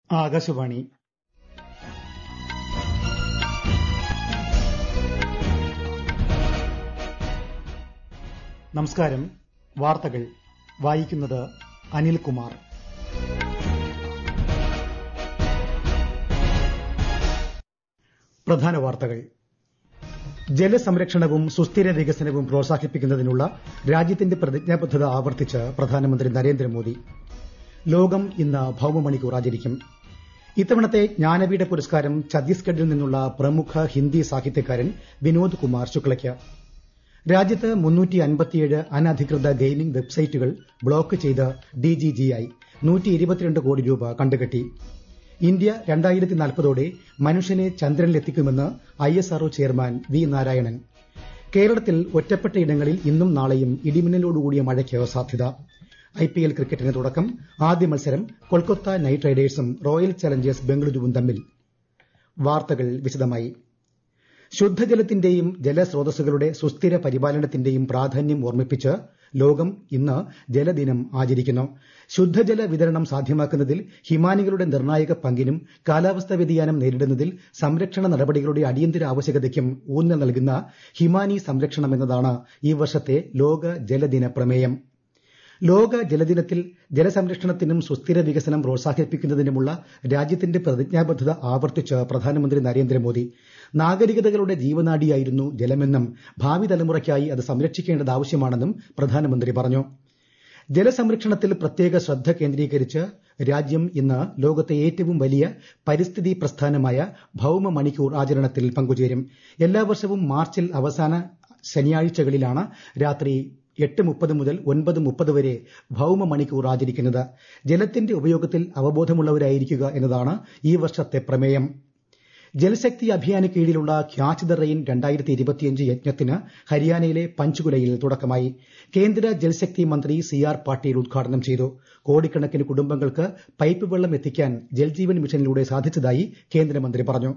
ആകാശവാണി നമസ്കാരം വാർത്തകൾ വായിക്കുന്നത് അനിൽകുമാർ പ്രധാന വാർത്തകൾ ജലസംരക്ഷണവും സുസ്ഥിര വികസനവും പ്രോത്സാഹിപ്പിക്കുന്നതിനുള്ള രാജ്യത്തിന്റെ പ്രതിജ്ഞാബദ്ധത ആവർത്തിച്ച് പ്രധാനമന്ത്രി നരേന്ദ്രമോദി ലോകം ഇന്ന് ഭൌമമണിക്കൂർ ആചരിക്കും ഇത്തവണത്തെ ജ്ഞാനപീഠ പുരസ്കാരം ഛത്തീസ്ഗഡിൽ നിന്നുള്ള പ്രമുഖ ഹിന്ദി സാഹിത്യകാരൻ വിനോദ് കുമാർ ശുക്ലയ്ക്ക് രാജ്യത്ത് അനധികൃത ഗെയിമിംഗ് വെബ്സൈറ്റുകൾ ബ്ലോക്ക് ചെയ്ത് ഡിജിജിഐ കോടി രൂപ കണ്ടുകെട്ടി ഇന്ത്യ ോടെ മനുഷ്യനെ ചന്ദ്രനിലെത്തിക്കുമെന്ന് ഐഎസ്ആർഒ ചെയർമാൻ വി നാരായണൻ കേരളത്തിൽ ഒറ്റപ്പെട്ടയിടങ്ങളിൽ ഇന്നും നാളെയും ഇടിമിന്നലോടുകൂടിയ മഴയ്ക്ക് സാധ്യത ഐപിഎൽ ക്രിക്കറ്റിന് തുടക്കം ആദ്യ മത്സരം കൊൽക്കത്ത നൈറ്റ് റൈഡേഴ്സും റോയൽ ചലഞ്ചേഴ്സ് ബംഗളൂരുവും തമ്മിൽ വാർത്തകൾ വിശദമായി ശുദ്ധജലത്തിന്റെയും ജലസ്രോതസ്സുകളുടെ സുസ്ഥിര പരിപാലനത്തിന്റെയും പ്രാധാന്യം ഓർമ്മിപ്പിച്ച് ലോകം ഇന്ന് ജലദിനം ആചരിക്കുന്നു ശുദ്ധജല വിതരണം സാധ്യമാക്കുന്നതിൽ ഹിമാനികളുടെ നിർണായക പങ്കിനും കാലാവസ്ഥാ വ്യതിയാനം നേരിടുന്നതിൽ സംരക്ഷണ നടപടികളുടെ അടിയന്തര ആവശ്യകതയ്ക്കും ഊന്നൽ നൽകുന്ന ഹിമാനി സംരക്ഷണം എന്നതാണ് ഈ വർഷത്തെ ലോക ജലദിന പ്രമേയം ലോക ജലദിനത്തിൽ ജലസംരക്ഷണത്തിനും സുസ്ഥിര വികസനം പ്രോത്സാഹിപ്പിക്കുന്നതിനുമുള്ള രാജ്യത്തിന്റെ പ്രതിജ്ഞാബദ്ധത ആവർത്തിച്ച് പ്രധാനമന്ത്രി നരേന്ദ്രമോദി നാഗരികതകളുടെ ജീവനാഡിയായിരുന്നു ജലമെന്നും ഭാവി തലമുറയ്ക്കായി അത് സംരക്ഷിക്കേണ്ടത് ആവശ്യമാണെന്നും പ്രധാനമന്ത്രി പറഞ്ഞു ജലസംരക്ഷണത്തിൽ പ്രത്യേക ശ്രദ്ധ കേന്ദ്രീകരിച്ച് രാജ്യം ഇന്ന് ലോകത്തെ ഏറ്റവും വലിയ പരിസ്ഥിതി പ്രസ്ഥാനമായ ഭൌമ മണിക്കൂർ ആചരണത്തിൽ പങ്കുചേരും എല്ലാ വർഷവും മാർച്ചിൽ അവസാന ശനിയാഴ്ചകളിലാണ് രാത്രി എട്ട് മുപ്പത് മുതൽ ഒൻപത് മുപ്പത് വരെ ഭൌമ മണിക്കൂർ ആചരിക്കുന്നത് ജലത്തിന്റെ ഉപയോഗത്തിൽ അവബോധമുള്ളവരായിരിക്കുക എന്നതാണ് ഈ വർഷത്തെ പ്രമേയം ജൽശക്തി അഭിയാന് കീഴിലുള്ള ക്യാച്ച് ദ റെയിൻ യജ്ഞത്തിന് ഹരിയാനയിലെ പഞ്ച്കുലയിൽ തുടക്കമായി കേന്ദ്ര ജൽശക്തി മന്ത്രി സി ആർ പാട്ടീൽ ഉദ്ഘാടനം ചെയ്തു കോടിക്കണക്കിന് കുടുംബങ്ങൾക്ക് പൈപ്പ് വെള്ളം എത്തിക്കാൻ ജൽജീവൻ മിഷനിലൂടെ സാധിച്ചതായി കേന്ദ്രമന്ത്രി പറഞ്ഞു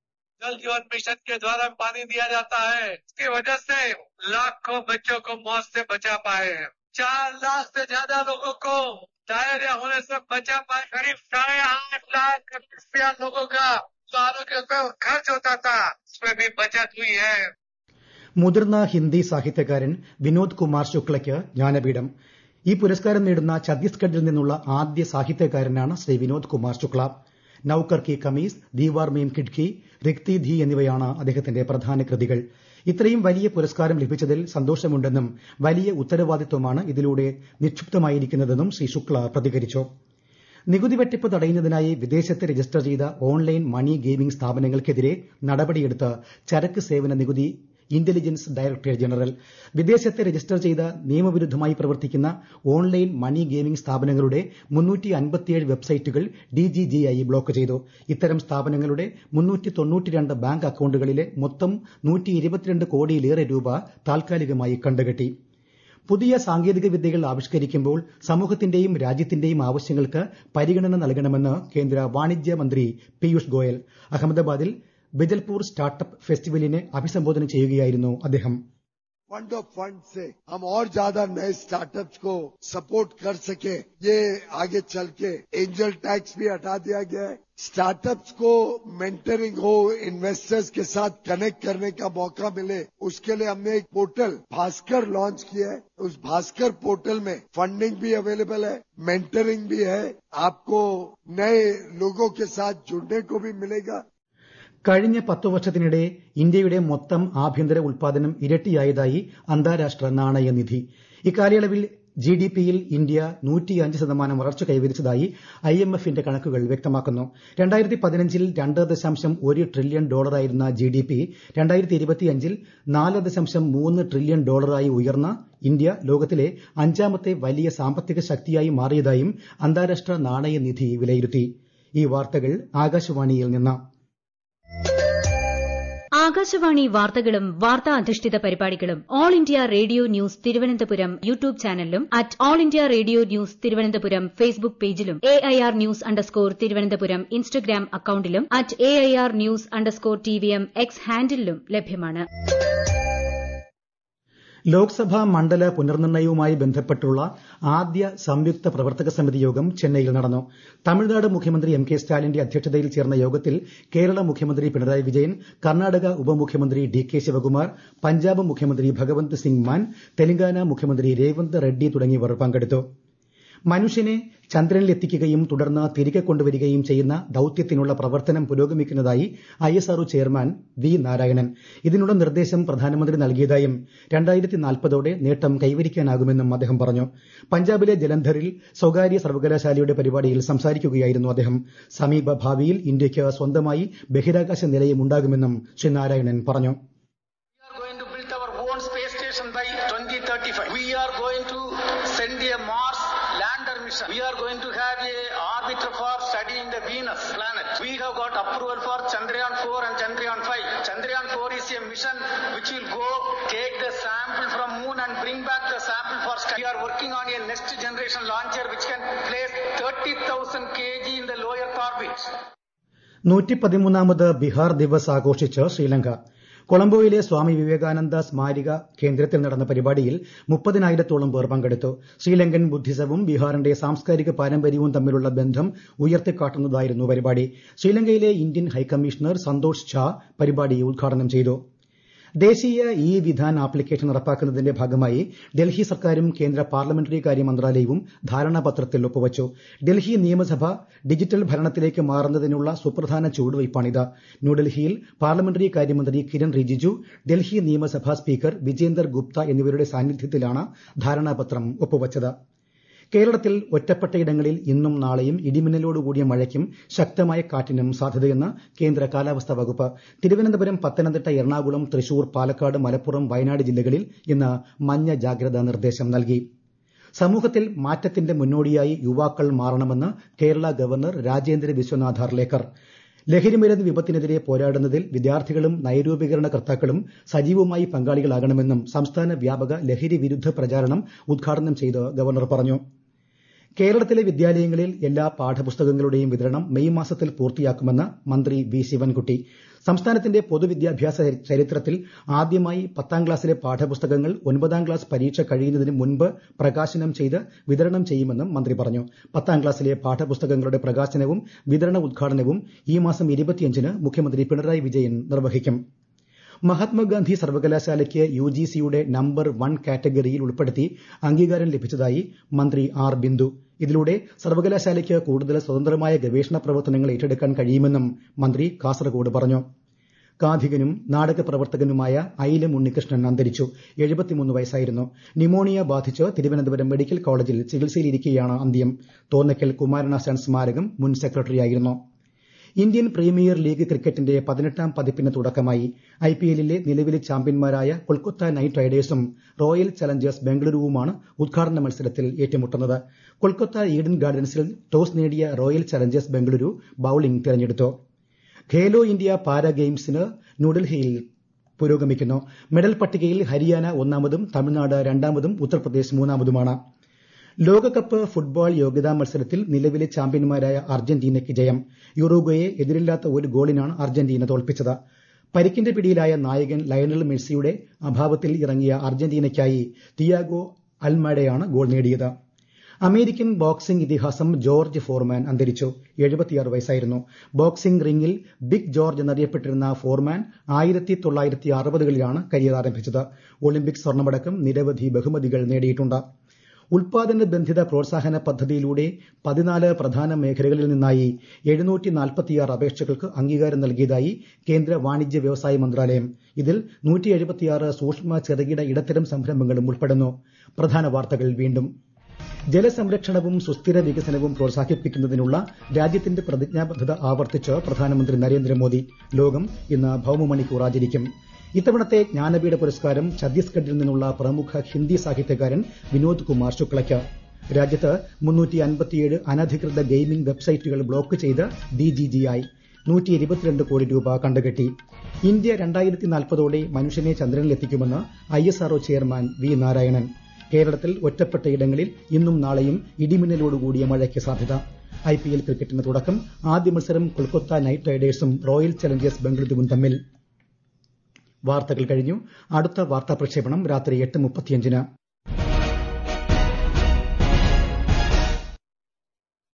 जल जीवन मिशन के द्वारा पानी दिया जाता है इसकी वजह से लाखों बच्चों को मौत से बचा पाए हैं चार लाख से ज्यादा लोगों को डायरिया होने से बचा पाए करीब साढ़े आठ लाख रुपया लोगों का जो आरोग्य पे खर्च होता था उसमें भी बचत हुई है മുതിർന്ന ഹിന്ദി സാഹിത്യകാരൻ വിനോദ് കുമാർ ശുക്ലയ്ക്ക് ജ്ഞാനപീഠം ഈ പുരസ്കാരം നേടുന്ന ഛത്തീസ്ഗഡിൽ നിന്നുള്ള ആദ്യ സാഹിത്യകാരനാണ് ശ്രീ വിനോദ് കുമാർ ശുക്ല നൌക്കർ കി കമീസ് ദീവാർ മീം കിഡ്കി റിക്തി ധി എന്നിവയാണ് അദ്ദേഹത്തിന്റെ പ്രധാന കൃതികൾ ഇത്രയും വലിയ പുരസ്കാരം ലഭിച്ചതിൽ സന്തോഷമുണ്ടെന്നും വലിയ ഉത്തരവാദിത്വമാണ് ഇതിലൂടെ നിക്ഷിപ്തമായിരിക്കുന്നതെന്നും ശ്രീ ശുക്ല പ്രതികരിച്ചു നികുതി വെട്ടിപ്പ് തടയുന്നതിനായി വിദേശത്ത് രജിസ്റ്റർ ചെയ്ത ഓൺലൈൻ മണി ഗെയിമിംഗ് സ്ഥാപനങ്ങൾക്കെതിരെ നടപടിയെടുത്ത് ചരക്ക് സേവന നികുതി ഇന്റലിജൻസ് ഡയറക്ടറേറ്റ് ജനറൽ വിദേശത്ത് രജിസ്റ്റർ ചെയ്ത നിയമവിരുദ്ധമായി പ്രവർത്തിക്കുന്ന ഓൺലൈൻ മണി ഗെയിമിംഗ് സ്ഥാപനങ്ങളുടെ വെബ്സൈറ്റുകൾ ഡിജിജിഐ ബ്ലോക്ക് ചെയ്തു ഇത്തരം സ്ഥാപനങ്ങളുടെ ബാങ്ക് അക്കൌണ്ടുകളിലെ മൊത്തം കോടിയിലേറെ രൂപ താൽക്കാലികമായി കണ്ടുകെട്ടി പുതിയ സാങ്കേതിക വിദ്യകൾ ആവിഷ്കരിക്കുമ്പോൾ സമൂഹത്തിന്റെയും രാജ്യത്തിന്റെയും ആവശ്യങ്ങൾക്ക് പരിഗണന നൽകണമെന്ന് കേന്ദ്ര വാണിജ്യ മന്ത്രി പീയൂഷ് ഗോയൽ അഹമ്മദാബാദിൽ ബിജൽപൂർ സ്റ്റാർട്ടപ്പ് ഫെസ്റ്റിവലിനെ അഭിസംബോധന ചെയ്യുകയായിരുന്നു അദ്ദേഹം फंड ऑफ फंड से हम और ज्यादा नए स्टार्टअप्स को सपोर्ट कर सके ये आगे चल के एंजल टैक्स भी हटा दिया गया है स्टार्टअप्स को मेंटरिंग हो इन्वेस्टर्स के साथ कनेक्ट करने का मौका मिले उसके लिए हमने एक पोर्टल भास्कर लॉन्च किया है उस भास्कर पोर्टल में फंडिंग भी अवेलेबल है मेंटरिंग भी है आपको नए लोगों के साथ जुड़ने को भी मिलेगा കഴിഞ്ഞ പത്തു വർഷത്തിനിടെ ഇന്ത്യയുടെ മൊത്തം ആഭ്യന്തര ഉൽപാദനം ഇരട്ടിയായതായി അന്താരാഷ്ട്ര നാണയനിധി ഇക്കാലയളവിൽ ജിഡിപിയിൽ ഇന്ത്യ നൂറ്റിയഞ്ച് ശതമാനം വളർച്ച കൈവരിച്ചതായി ഐഎംഎഫിന്റെ കണക്കുകൾ വ്യക്തമാക്കുന്നു രണ്ടായിരത്തി പതിനഞ്ചിൽ രണ്ട് ദശാംശം ഒരു ട്രില്യൺ ഡോളറായിരുന്ന ജിഡിപി രണ്ടായിരത്തി ഇരുപത്തിയഞ്ചിൽ നാല് ദശാംശം മൂന്ന് ട്രില്യൺ ഡോളറായി ഉയർന്ന ഇന്ത്യ ലോകത്തിലെ അഞ്ചാമത്തെ വലിയ സാമ്പത്തിക ശക്തിയായി മാറിയതായും അന്താരാഷ്ട്ര നാണയനിധി വിലയിരുത്തി ഈ വാർത്തകൾ ആകാശവാണിയിൽ നിന്ന് ആകാശവാണി വാർത്തകളും വാർത്താ അധിഷ്ഠിത പരിപാടികളും All India Radio news Thiruvananthapuram YouTube ചാനലിലും at All India Radio news Thiruvananthapuram Facebook പേജിലും A I R news underscore Thiruvananthapuram Instagram അക്കൌണ്ടിലും at A I R news underscore T V M X ഹാൻഡിലും ലഭ്യമാണ് ലോക്സഭാ മണ്ഡല പുനർനിർണയവുമായി ബന്ധപ്പെട്ടുള്ള ആദ്യ സംയുക്ത പ്രവർത്തക സമിതി യോഗം ചെന്നൈയിൽ നടന്നു തമിഴ്നാട് മുഖ്യമന്ത്രി എം കെ സ്റ്റാലിന്റെ അധ്യക്ഷതയിൽ ചേർന്ന യോഗത്തിൽ കേരള മുഖ്യമന്ത്രി പിണറായി വിജയൻ കർണാടക ഉപമുഖ്യമന്ത്രി ഡി കെ ശിവകുമാർ പഞ്ചാബ് മുഖ്യമന്ത്രി ഭഗവന്ത് സിംഗ് മാൻ തെലങ്കാന മുഖ്യമന്ത്രി രേവന്ത് റെഡ്ഡി തുടങ്ങിയവർ പങ്കെടുത്തു മനുഷ്യനെ ചന്ദ്രനിലെത്തിക്കുകയും തുടർന്ന് തിരികെ കൊണ്ടുവരികയും ചെയ്യുന്ന ദൌത്യത്തിനുള്ള പ്രവർത്തനം പുരോഗമിക്കുന്നതായി ഐഎസ്ആർഒ ചെയർമാൻ വി നാരായണൻ ഇതിനുള്ള നിർദ്ദേശം പ്രധാനമന്ത്രി നൽകിയതായും രണ്ടായിരത്തി നാൽപ്പതോടെ നേട്ടം കൈവരിക്കാനാകുമെന്നും അദ്ദേഹം പറഞ്ഞു പഞ്ചാബിലെ ജലന്ധറിൽ സ്വകാര്യ സർവകലാശാലയുടെ പരിപാടിയിൽ സംസാരിക്കുകയായിരുന്നു അദ്ദേഹം സമീപ ഭാവിയിൽ ഇന്ത്യയ്ക്ക് സ്വന്തമായി ബഹിരാകാശ നിലയം ഉണ്ടാകുമെന്നും ശ്രീ നാരായണൻ പറഞ്ഞു We are going to build our own space station by 2035. We are going to send a Mars lander mission. We are going to have a orbiter for studying the Venus planet. We have got approval for Chandrayaan 4 and Chandrayaan 5. Chandrayaan 4 is a mission which will go take the sample from moon and bring back the sample for study. We are working on a next generation launcher which can place 30,000 kg in the lower orbit. നൂറ്റി പതിമൂന്നാമത് ബിഹാർ ദിവസ് ആഘോഷിച്ച് ശ്രീലങ്ക കൊളംബോയിലെ സ്വാമി വിവേകാനന്ദ സ്മാരിക കേന്ദ്രത്തിൽ നടന്ന പരിപാടിയിൽ മുപ്പതിനായിരത്തോളം പേർ പങ്കെടുത്തു ശ്രീലങ്കൻ ബുദ്ധിസവും ബീഹാറിന്റെ സാംസ്കാരിക പാരമ്പര്യവും തമ്മിലുള്ള ബന്ധം ഉയർത്തിക്കാട്ടുന്നതായിരുന്നു പരിപാടി ശ്രീലങ്കയിലെ ഇന്ത്യൻ ഹൈക്കമ്മീഷണർ സന്തോഷ് ഝാ പരിപാടി ഉദ്ഘാടനം ചെയ്തു ദേശീയ ഇ വിധാൻ ആപ്ലിക്കേഷൻ നടപ്പാക്കുന്നതിന്റെ ഭാഗമായി ഡൽഹി സർക്കാരും കേന്ദ്ര പാർലമെന്ററി കാര്യ മന്ത്രാലയവും ധാരണാപത്രത്തിൽ ഒപ്പുവച്ചു ഡൽഹി നിയമസഭ ഡിജിറ്റൽ ഭരണത്തിലേക്ക് മാറുന്നതിനുള്ള സുപ്രധാന ചുവടുവയ്പ്പാണിത് ന്യൂഡൽഹിയിൽ പാർലമെന്ററി കാര്യമന്ത്രി കിരൺ റിജിജു ഡൽഹി നിയമസഭാ സ്പീക്കർ വിജേന്ദർ ഗുപ്ത എന്നിവരുടെ സാന്നിധ്യത്തിലാണ് ധാരണാപത്രം ഒപ്പുവച്ചത് കേരളത്തിൽ ഒറ്റപ്പെട്ടയിടങ്ങളിൽ ഇന്നും നാളെയും ഇടിമിന്നലോടുകൂടിയ മഴയ്ക്കും ശക്തമായ കാറ്റിനും സാധ്യതയെന്ന് കേന്ദ്ര കാലാവസ്ഥാ വകുപ്പ് തിരുവനന്തപുരം പത്തനംതിട്ട എറണാകുളം തൃശൂർ പാലക്കാട് മലപ്പുറം വയനാട് ജില്ലകളിൽ ഇന്ന് മഞ്ഞ ജാഗ്രതാ നിർദ്ദേശം നൽകി സമൂഹത്തിൽ മാറ്റത്തിന്റെ മുന്നോടിയായി യുവാക്കൾ മാറണമെന്ന് കേരള ഗവർണർ രാജേന്ദ്ര വിശ്വനാഥ് അർലേക്കർ ലഹരിമരുന്ന് വിപത്തിനെതിരെ പോരാടുന്നതിൽ വിദ്യാർത്ഥികളും നയരൂപീകരണ കർത്താക്കളും സജീവമായി പങ്കാളികളാകണമെന്നും സംസ്ഥാന വ്യാപക ലഹരി വിരുദ്ധ പ്രചാരണം ഉദ്ഘാടനം ചെയ്ത് ഗവർണർ പറഞ്ഞു കേരളത്തിലെ വിദ്യാലയങ്ങളിൽ എല്ലാ പാഠപുസ്തകങ്ങളുടെയും വിതരണം മെയ് മാസത്തിൽ പൂർത്തിയാക്കുമെന്ന് മന്ത്രി വി ശിവൻകുട്ടി സംസ്ഥാനത്തിന്റെ പൊതുവിദ്യാഭ്യാസ ചരിത്രത്തിൽ ആദ്യമായി പത്താം ക്ലാസ്സിലെ പാഠപുസ്തകങ്ങൾ ഒൻപതാം ക്ലാസ് പരീക്ഷ കഴിയുന്നതിന് മുൻപ് പ്രകാശനം ചെയ്ത് വിതരണം ചെയ്യുമെന്നും മന്ത്രി പറഞ്ഞു പത്താം ക്ലാസ്സിലെ പാഠപുസ്തകങ്ങളുടെ പ്രകാശനവും വിതരണ ഉദ്ഘാടനവും ഈ മാസം ഇരുപത്തിയഞ്ചിന് മുഖ്യമന്ത്രി പിണറായി വിജയൻ നിർവഹിക്കും മഹാത്മാഗാന്ധി സർവകലാശാലയ്ക്ക് യു ജി സിയുടെ നമ്പർ വൺ കാറ്റഗറിയിൽ ഉൾപ്പെടുത്തി അംഗീകാരം ലഭിച്ചതായി മന്ത്രി ആർ ബിന്ദു ഇതിലൂടെ സർവകലാശാലയ്ക്ക് കൂടുതൽ സ്വതന്ത്രമായ ഗവേഷണ പ്രവർത്തനങ്ങൾ ഏറ്റെടുക്കാൻ കഴിയുമെന്നും മന്ത്രി കാസർഗോഡ് പറഞ്ഞു കാഥികനും നാടക പ്രവർത്തകനുമായ ഐലം ഉണ്ണികൃഷ്ണൻ അന്തരിച്ചു എഴുപത്തിമൂന്ന് വയസ്സായിരുന്നു ന്യൂമോണിയ ബാധിച്ച് തിരുവനന്തപുരം മെഡിക്കൽ കോളേജിൽ ചികിത്സയിലിരിക്കെയാണ് അന്ത്യം തോന്നക്കൽ കുമാരനാശാൻ സ്മാരകം മുൻ സെക്രട്ടറിയായിരുന്നു ഇന്ത്യൻ പ്രീമിയർ ലീഗ് ക്രിക്കറ്റിന്റെ പതിനെട്ടാം പതിപ്പിന് തുടക്കമായി ഐപിഎല്ലിലെ നിലവിലെ ചാമ്പ്യന്മാരായ കൊൽക്കത്ത നൈറ്റ് റൈഡേഴ്സും റോയൽ ചലഞ്ചേഴ്സ് ബംഗളൂരുവുമാണ് ഉദ്ഘാടന മത്സരത്തിൽ ഏറ്റുമുട്ടുന്നത് കൊൽക്കത്ത ഈഡൻ ഗാർഡൻസിൽ ടോസ് നേടിയ റോയൽ ചലഞ്ചേഴ്സ് ബംഗളൂരു ബൌളിംഗ് തിരഞ്ഞെടുത്തു ഖേലോ ഇന്ത്യ പാരാ ഗെയിംസിന് ന്യൂഡൽഹിയിൽ പുരോഗമിക്കുന്നു മെഡൽ പട്ടികയിൽ ഹരിയാന ഒന്നാമതും തമിഴ്നാട് രണ്ടാമതും ഉത്തർപ്രദേശ് മൂന്നാമതുമാണ് ലോകകപ്പ് ഫുട്ബോൾ യോഗ്യതാ മത്സരത്തിൽ നിലവിലെ ചാമ്പ്യന്മാരായ അർജന്റീനയ്ക്ക് ജയം യുറൂഗ്വയെ എതിരില്ലാത്ത ഒരു ഗോളിനാണ് അർജന്റീന തോൽപ്പിച്ചത് പരിക്കിന്റെ പിടിയിലായ നായകൻ ലയണൽ മെസ്സിയുടെ അഭാവത്തിൽ ഇറങ്ങിയ അർജന്റീനയ്ക്കായി തിയാഗോ അൽമഡയാണ് ഗോൾ നേടിയത് അമേരിക്കൻ ബോക്സിംഗ് ഇതിഹാസം ജോർജ് ഫോർമാൻ അന്തരിച്ചു എഴുപത്തിയാറ് വയസ്സായിരുന്നു ബോക്സിംഗ് റിംഗിൽ ബിഗ് ജോർജ് എന്നറിയപ്പെട്ടിരുന്ന ഫോർമാൻ ആയിരത്തി തൊള്ളായിരത്തി അറുപതുകളിലാണ് കരിയർ ആരംഭിച്ചത് ഒളിമ്പിക് സ്വർണ്ണമടക്കം നിരവധി ബഹുമതികൾ നേടിയിട്ടുണ്ട് ഉൽപാദന ബന്ധിത പ്രോത്സാഹന പദ്ധതിയിലൂടെ പതിനാല് പ്രധാന മേഖലകളിൽ നിന്നായി എഴുന്നൂറ്റി നാൽപ്പത്തിയാറ് അപേക്ഷകൾക്ക് അംഗീകാരം നൽകിയതായി കേന്ദ്ര വാണിജ്യ വ്യവസായ മന്ത്രാലയം ഇതിൽ നൂറ്റി എഴുപത്തിയാറ് സൂക്ഷ്മ ചെറുകിട ഇടത്തരം സംരംഭങ്ങളും ഉൾപ്പെടുന്നു പ്രധാന വാർത്തകൾ വീണ്ടും ജലസംരക്ഷണവും സുസ്ഥിര വികസനവും പ്രോത്സാഹിപ്പിക്കുന്നതിനുള്ള രാജ്യത്തിന്റെ പ്രതിജ്ഞാബദ്ധത ആവർത്തിച്ച് പ്രധാനമന്ത്രി നരേന്ദ്രമോദി ലോകം ഇന്ന് ഭൌമമണിക്കൂർ ആചരിക്കും ഇത്തവണത്തെ ജ്ഞാനപീഠ പുരസ്കാരം ഛത്തീസ്ഗഡിൽ നിന്നുള്ള പ്രമുഖ ഹിന്ദി സാഹിത്യകാരൻ വിനോദ് കുമാർ ശുക്ലയ്ക്ക് രാജ്യത്ത് മുന്നൂറ്റി അൻപത്തിയേഴ് അനധികൃത ഗെയിമിംഗ് വെബ്സൈറ്റുകൾ ബ്ലോക്ക് ചെയ്ത് ഡിജിജിഐ നൂറ്റി ഇരുപത്തിരണ്ട് കോടി രൂപ കണ്ടുകെട്ടി ഇന്ത്യ രണ്ടായിരത്തി നാൽപ്പതോടെ മനുഷ്യനെ ചന്ദ്രനിലെത്തിക്കുമെന്ന് I S RO chairman V Narayanan കേരളത്തിൽ ഒറ്റപ്പെട്ട ഇടങ്ങളിൽ ഇന്നും നാളെയും ഇടിമിന്നലോടുകൂടിയ മഴയ്ക്ക് സാധ്യത ഐ പി എൽ ക്രിക്കറ്റിന് തുടക്കം ആദ്യ മത്സരം കൊൽക്കത്ത നൈറ്റ് റൈഡേഴ്സും റോയൽ ചലഞ്ചേഴ്സ് ബംഗളൂരുവും തമ്മിൽ വാർത്തകൾ കഴിഞ്ഞു അടുത്ത വാർത്താ പ്രക്ഷേപണം രാത്രി എട്ട് മുപ്പത്തിയഞ്ചിന്